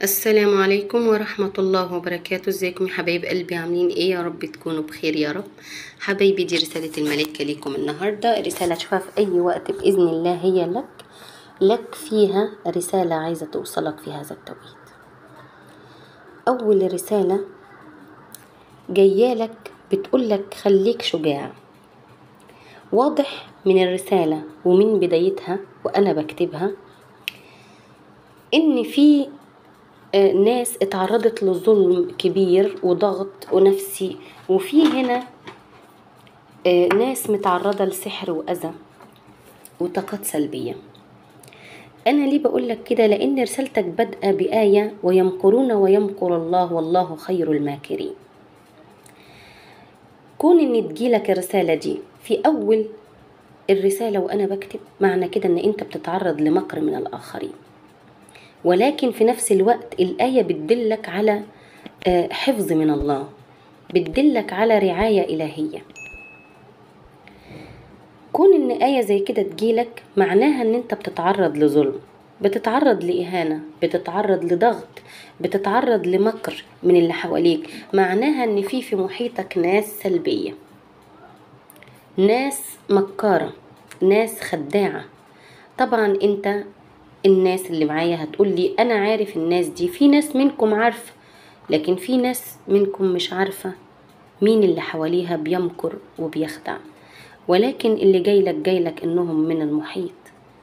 السلام عليكم ورحمة الله وبركاته ازيكم يا حبايب قلبي عاملين ايه يا رب تكونوا بخير يا رب حبايبي دي رسالة الملائكة ليكم النهاردة رسالة تشوفها في اي وقت بإذن الله هي لك لك فيها رسالة عايزة توصلك في هذا التوقيت أول رسالة جايالك بتقولك خليك شجاع واضح من الرسالة ومن بدايتها وأنا بكتبها إن في آه، ناس اتعرضت لظلم كبير وضغط ونفسي وفي هنا آه، ناس متعرضة لسحر وأذى وطاقات سلبية أنا ليه بقول لك كده لأن رسالتك بادئة بآية ويمكرون ويمكر الله والله خير الماكرين كون إن تجيلك الرسالة دي في أول الرسالة وأنا بكتب معنى كده إن أنت بتتعرض لمكر من الآخرين ولكن في نفس الوقت الآية بتدلك على آه، حفظ من الله بتدلك على رعاية إلهية كون إن آية زي كده تجيلك معناها إن أنت بتتعرض لظلم بتتعرض لإهانة بتتعرض لضغط بتتعرض لمكر من اللي حواليك معناها إن في في محيطك ناس سلبية ناس مكارة ناس خداعة طبعا انت الناس اللي معايا هتقول لي انا عارف الناس دي في ناس منكم عارفة لكن في ناس منكم مش عارفة مين اللي حواليها بيمكر وبيخدع ولكن اللي جايلك جايلك انهم من المحيط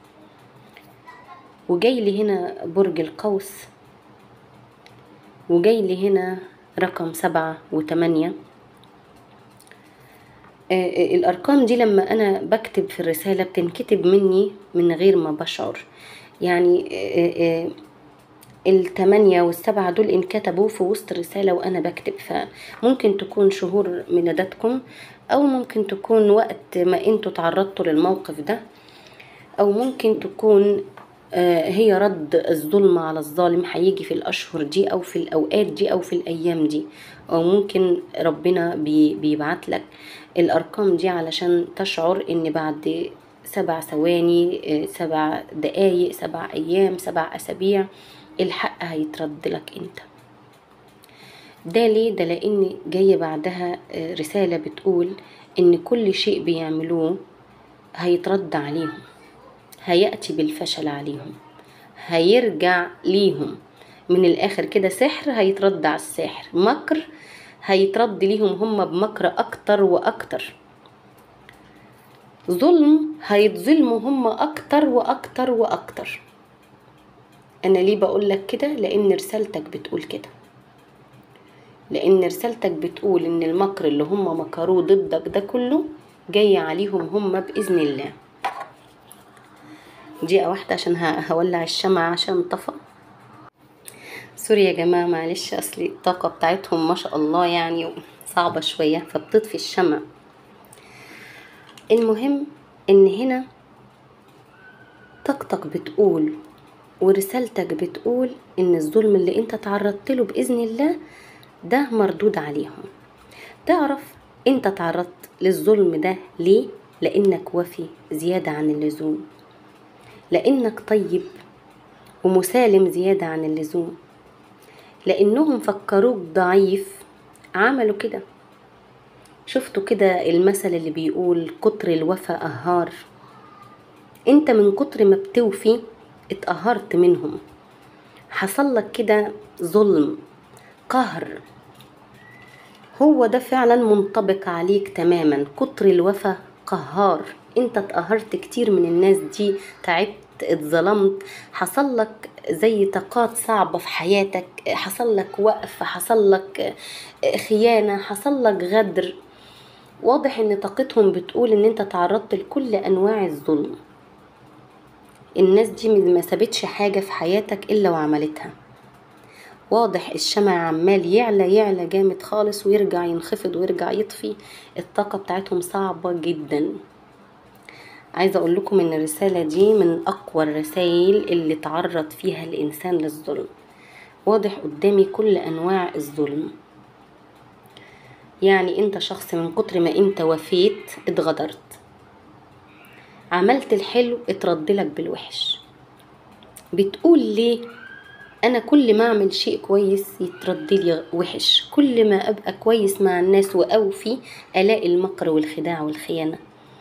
وجاي لي هنا برج القوس وجاي لي هنا رقم سبعة وتمانية آه، آه، الأرقام دي لما أنا بكتب في الرسالة بتنكتب مني من غير ما بشعر يعني آه، آه، التمانية والسبعة دول انكتبوا في وسط الرسالة وأنا بكتب فممكن تكون شهور ميلاداتكم أو ممكن تكون وقت ما انتوا تعرضتوا للموقف ده أو ممكن تكون آه، هي رد الظلم على الظالم هيجي في الأشهر دي أو في الأوقات دي أو في الأيام دي أو ممكن ربنا بي بيبعت لك الأرقام دي علشان تشعر إن بعد سبع ثواني آه، سبع دقايق سبع أيام سبع أسابيع الحق هيترد لك أنت ده ليه ده لان جايه بعدها آه، رساله بتقول ان كل شيء بيعملوه هيترد عليهم هياتي بالفشل عليهم هيرجع ليهم من الاخر كده سحر هيترد على الساحر مكر هيترد ليهم هم بمكر اكتر واكتر ظلم هيتظلموا هم اكتر واكتر واكتر انا ليه بقول لك كده لان رسالتك بتقول كده لان رسالتك بتقول ان المكر اللي هم مكروه ضدك ده كله جاي عليهم هم باذن الله دقيقة واحدة عشان ه- هولع الشمع عشان طفى سوري يا جماعة معلش أصلي الطاقة بتاعتهم ما شاء الله يعني صعبة شوية فبتطفي الشمع المهم إن هنا طاقتك بتقول ورسالتك بتقول إن الظلم اللي أنت تعرضت له بإذن الله ده مردود عليهم تعرف أنت تعرضت للظلم ده ليه؟ لأنك وفي زيادة عن اللزوم لأنك طيب ومسالم زيادة عن اللزوم لأنهم فكروك ضعيف عملوا كده شفتوا كده المثل اللي بيقول كتر الوفا قهار انت من كتر ما بتوفي اتقهرت منهم حصل لك كده ظلم قهر هو ده فعلا منطبق عليك تماما كتر الوفا قهار انت اتقهرت كتير من الناس دي تعبت اتظلمت حصل لك زي طاقات صعبة في حياتك حصل لك وقف حصل لك خيانة حصل لك غدر واضح ان طاقتهم بتقول ان انت تعرضت لكل انواع الظلم الناس دي ما سابتش حاجة في حياتك الا وعملتها واضح الشمع عمال يعلى يعلى جامد خالص ويرجع ينخفض ويرجع يطفي الطاقة بتاعتهم صعبة جدا عايزة اقول لكم ان الرسالة دي من اقوى الرسائل اللي تعرض فيها الانسان للظلم واضح قدامي كل انواع الظلم يعني انت شخص من كتر ما انت وفيت اتغدرت عملت الحلو اتردلك بالوحش بتقول ليه انا كل ما اعمل شيء كويس يترد لي وحش كل ما ابقى كويس مع الناس واوفي الاقي المكر والخداع والخيانه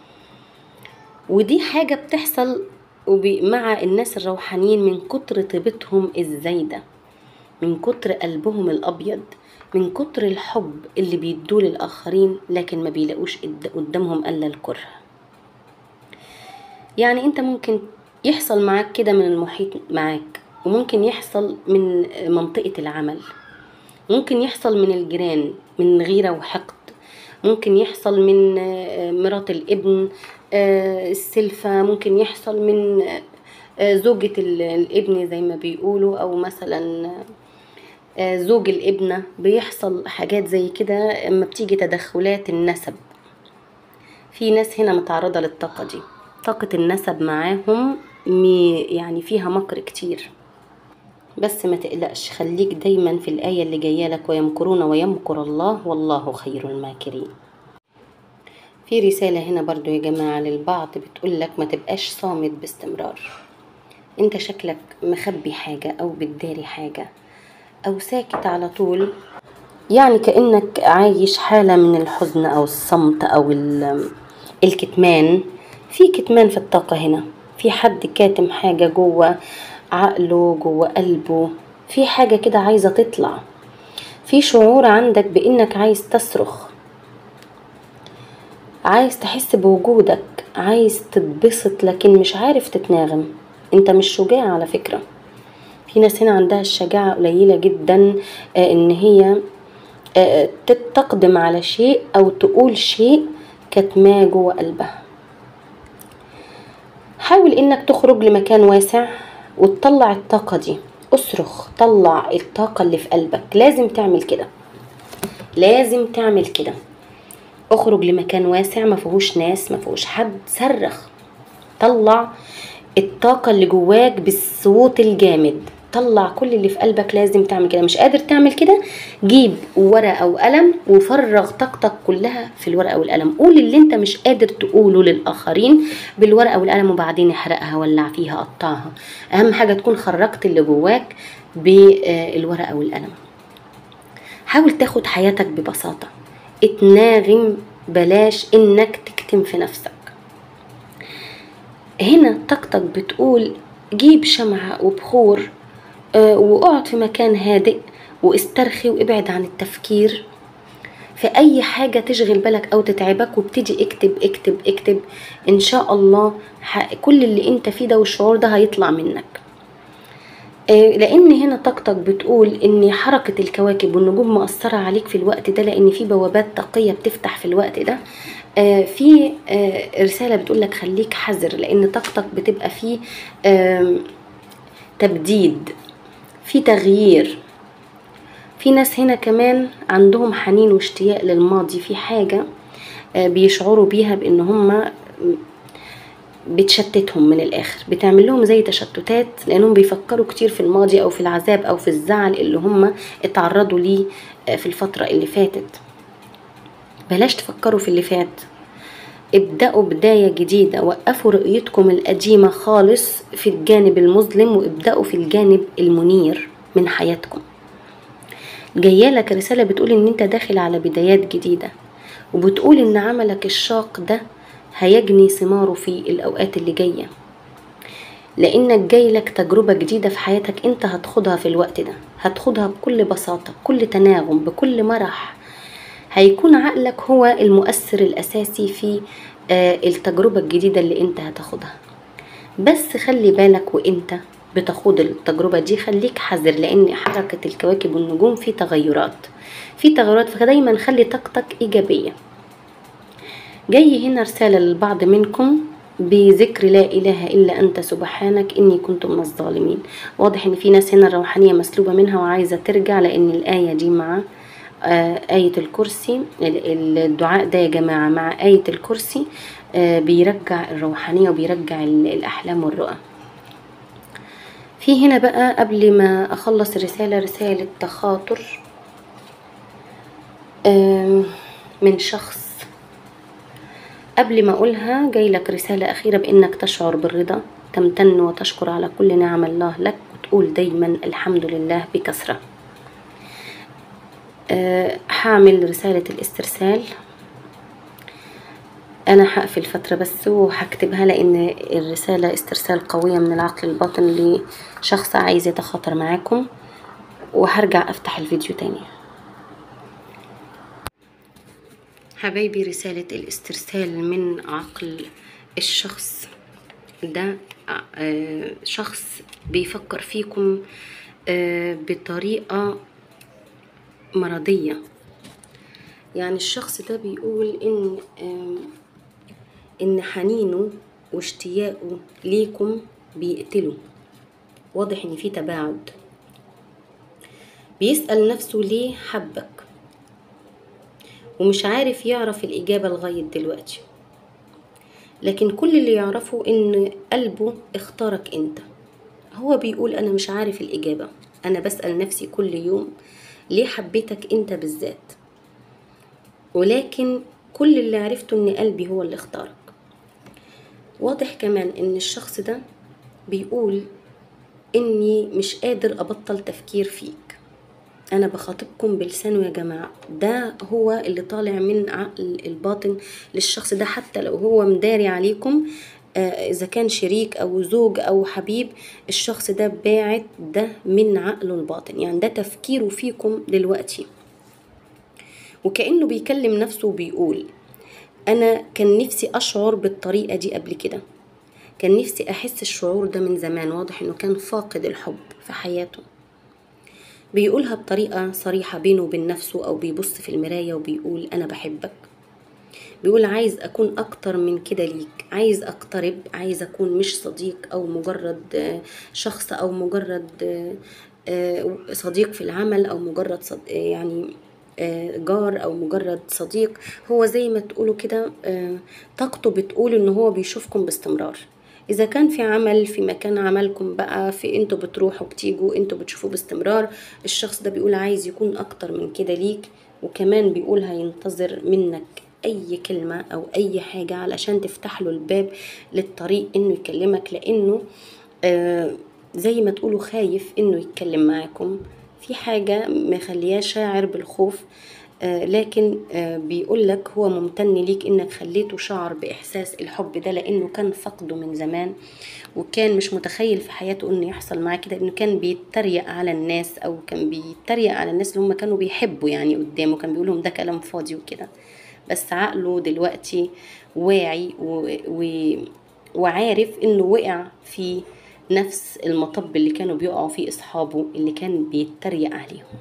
ودي حاجه بتحصل وب- مع الناس الروحانيين من كتر طيبتهم الزايده من كتر قلبهم الابيض من كتر الحب اللي بيدوه للاخرين لكن ما بيلاقوش قد- قدامهم الا الكره يعني انت ممكن يحصل معاك كده من المحيط معاك وممكن يحصل من منطقة العمل ممكن يحصل من الجيران من غيرة وحقد ممكن يحصل من آه، مرات الابن آه، السلفة ممكن يحصل من آه، زوجة ال- الابن زي ما بيقولوا أو مثلا آه، زوج الابنة بيحصل حاجات زي كده اما بتيجي تدخلات النسب في ناس هنا متعرضة للطاقة دي طاقة النسب معاهم مي- يعني فيها مكر كتير بس ما تقلقش خليك دايما في الآية اللي جاية لك ويمكرون ويمكر الله والله خير الماكرين في رسالة هنا برضو يا جماعة للبعض بتقول لك ما تبقاش صامت باستمرار انت شكلك مخبي حاجة او بتداري حاجة او ساكت على طول يعني كأنك عايش حالة من الحزن أو الصمت أو ال- الكتمان في كتمان في الطاقة هنا في حد كاتم حاجة جوه عقله جوه قلبه في حاجة كده عايزة تطلع في شعور عندك بإنك عايز تصرخ عايز تحس بوجودك عايز تتبسط لكن مش عارف تتناغم انت مش شجاع على فكرة في ناس هنا عندها الشجاعة قليلة جدا آه، ان هي آه، تقدم على شيء او تقول شيء كتماه جوه قلبها حاول انك تخرج لمكان واسع وتطلع الطاقة دي اصرخ طلع الطاقة اللي في قلبك لازم تعمل كده لازم تعمل كده اخرج لمكان واسع ما فيهوش ناس ما فيهوش حد صرخ طلع الطاقة اللي جواك بالصوت الجامد طلع كل اللي في قلبك لازم تعمل كده مش قادر تعمل كده جيب ورقة أو قلم وفرغ طاقتك كلها في الورقة والقلم قول اللي انت مش قادر تقوله للآخرين بالورقة والقلم وبعدين احرقها ولع فيها قطعها أهم حاجة تكون خرجت اللي جواك بالورقة والقلم حاول تاخد حياتك ببساطة اتناغم بلاش انك تكتم في نفسك هنا طاقتك بتقول جيب شمعة وبخور آه، واقعد في مكان هادئ واسترخي وابعد عن التفكير في اي حاجة تشغل بالك او تتعبك وابتدي اكتب اكتب اكتب ان شاء الله ح- كل اللي انت فيه ده والشعور ده هيطلع منك آه، لان هنا طاقتك بتقول ان حركة الكواكب والنجوم مأثرة عليك في الوقت ده لان في بوابات طاقية بتفتح في الوقت ده آه، في آه، رسالة بتقول لك خليك حذر لان طاقتك بتبقى فيه آم، تبديد في تغيير في ناس هنا كمان عندهم حنين واشتياق للماضي في حاجة آه، بيشعروا بيها بان هم بتشتتهم من الاخر بتعمل لهم زي تشتتات لانهم بيفكروا كتير في الماضي او في العذاب او في الزعل اللي هم اتعرضوا ليه آه، في الفترة اللي فاتت بلاش تفكروا في اللي فات ابدأوا بداية جديدة وقفوا رؤيتكم القديمة خالص في الجانب المظلم وابدأوا في الجانب المنير من حياتكم جايه لك رسالة بتقول ان انت داخل على بدايات جديدة وبتقول ان عملك الشاق ده هيجني ثماره في الاوقات اللي جايه لانك جاي لك تجربه جديده في حياتك انت هتخوضها في الوقت ده هتخوضها بكل بساطه بكل تناغم بكل مرح هيكون عقلك هو المؤثر الاساسي في آه، التجربه الجديده اللي انت هتاخدها بس خلي بالك وانت بتخوض التجربة دي خليك حذر لأن حركة الكواكب والنجوم في تغيرات في تغيرات فدايما خلي طاقتك إيجابية جاي هنا رسالة للبعض منكم بذكر لا إله إلا أنت سبحانك إني كنت من الظالمين واضح إن في ناس هنا الروحانية مسلوبة منها وعايزة ترجع لأن الآية دي مع آه، آية الكرسي ال- الدعاء ده يا جماعة مع آية الكرسي آه، بيرجع الروحانية وبيرجع ال- الأحلام والرؤى في هنا بقى قبل ما أخلص الرسالة رسالة تخاطر آم، من شخص قبل ما أقولها جاي لك رسالة أخيرة بإنك تشعر بالرضا تمتن وتشكر على كل نعم الله لك وتقول دايما الحمد لله بكثرة أه هعمل رسالة الاسترسال انا هقفل فترة بس وهكتبها لان الرسالة استرسال قوية من العقل الباطن لشخص عايز يتخاطر معاكم وهرجع افتح الفيديو تاني حبايبي رسالة الاسترسال من عقل الشخص ده آه، شخص بيفكر فيكم آه، بطريقة مرضية يعني الشخص ده بيقول ان آه، ان حنينه واشتياقه ليكم بيقتله واضح ان في تباعد بيسأل نفسه ليه حبك ومش عارف يعرف الإجابة لغاية دلوقتي لكن كل اللي يعرفه إن قلبه اختارك أنت هو بيقول أنا مش عارف الإجابة أنا بسأل نفسي كل يوم ليه حبيتك أنت بالذات ولكن كل اللي عرفته إن قلبي هو اللي اختارك واضح كمان إن الشخص ده بيقول إني مش قادر أبطل تفكير فيك انا بخاطبكم بلسانه يا جماعه ده هو اللي طالع من عقل الباطن للشخص ده حتى لو هو مداري عليكم آه، اذا كان شريك او زوج او حبيب الشخص ده باعت ده من عقله الباطن يعني ده تفكيره فيكم دلوقتي وكانه بيكلم نفسه وبيقول انا كان نفسي اشعر بالطريقه دي قبل كده كان نفسي احس الشعور ده من زمان واضح انه كان فاقد الحب في حياته بيقولها بطريقة صريحة بينه وبين نفسه أو بيبص في المراية وبيقول أنا بحبك بيقول عايز أكون أكتر من كده ليك عايز أقترب عايز أكون مش صديق أو مجرد آه، شخص أو مجرد آه، آه، صديق في العمل أو مجرد صد... يعني جار او مجرد صديق هو زي ما تقولوا كده طاقته بتقول ان هو بيشوفكم باستمرار اذا كان في عمل في مكان عملكم بقى في انتوا بتروحوا بتيجوا انتوا بتشوفوه باستمرار الشخص ده بيقول عايز يكون اكتر من كده ليك وكمان بيقول هينتظر منك اي كلمة او اي حاجة علشان تفتح له الباب للطريق انه يكلمك لانه آه زي ما تقولوا خايف انه يتكلم معاكم في حاجة مخلياه شاعر بالخوف آه لكن آه بيقول لك هو ممتن ليك انك خليته شعر باحساس الحب ده لانه كان فقده من زمان وكان مش متخيل في حياته انه يحصل معاه كده انه كان بيتريق على الناس او كان بيتريق على الناس اللي هم كانوا بيحبوا يعني قدامه كان بيقول لهم ده كلام فاضي وكده بس عقله دلوقتي واعي و... و... وعارف انه وقع في نفس المطب اللي كانوا بيقعوا فيه اصحابه اللي كان بيتريق عليهم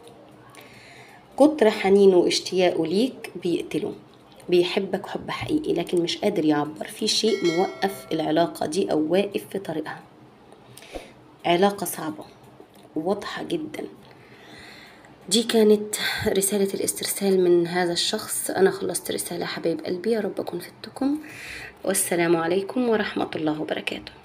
كتر حنينه واشتياقه ليك بيقتله بيحبك حب حقيقي لكن مش قادر يعبر في شيء موقف العلاقة دي أو واقف في طريقها علاقة صعبة واضحة جدا دي كانت رسالة الاسترسال من هذا الشخص أنا خلصت رسالة حبايب قلبي يا رب أكون فدتكم والسلام عليكم ورحمة الله وبركاته